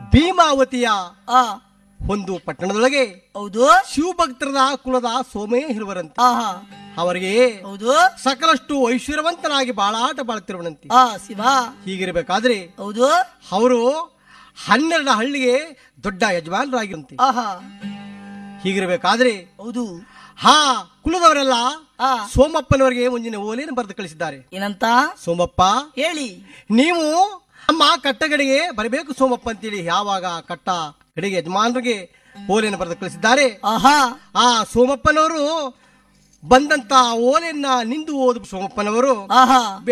ಭೀಮಾವತಿಯ ಆ ಒಂದು ಪಟ್ಟಣದೊಳಗೆ ಹೌದು ಶಿವಭಕ್ತರದ ಕುಲದ ಸೋಮೇ ಇರುವರಂತೆ ಆಹಾ ಅವರಿಗೆ ಹೌದು ಸಕಲಷ್ಟು ಐಶ್ವರ್ಯವಂತನಾಗಿ ಬಾಳಾಟ ಬಾಳ್ತಿರುವನಂತೆ ಆ ಶಿವ ಹೀಗಿರಬೇಕಾದ್ರೆ ಹೌದು ಅವರು ಹನ್ನೆರಡು ಹಳ್ಳಿಗೆ ದೊಡ್ಡ ಯಜಮಾನರಾಗಿರಂತೆ ಆಹಾ ಹೀಗಿರಬೇಕಾದ್ರೆ ಹೌದು ಹಾ ಕುಲದವರೆಲ್ಲ ಆ ಸೋಮಪ್ಪನವರಿಗೆ ಮುಂಜಿನ ಓಲೆಯನ್ನು ಬರೆದು ಕಳಿಸಿದ್ದಾರೆ ಏನಂತ ಸೋಮಪ್ಪ ಹೇಳಿ ನೀವು ನಮ್ಮ ಕಟ್ಟಗಡೆಗೆ ಬರಬೇಕು ಸೋಮಪ್ಪ ಅಂತೇಳಿ ಯಾವಾಗ ಕಟ್ಟ ಗಡಿಗೆ ಯಜಮಾನರಿಗೆ ಓಲೆಯನ್ನು ಬರೆದು ಕಳಿಸಿದ್ದಾರೆ ಆಹಾ ಆ ಸೋಮಪ್ಪನವರು ಬಂದಂತ ಓಲೆಯನ್ನ ನಿಂದು ಓದು ಸೋಮಪ್ಪನವರು ಆಹಾ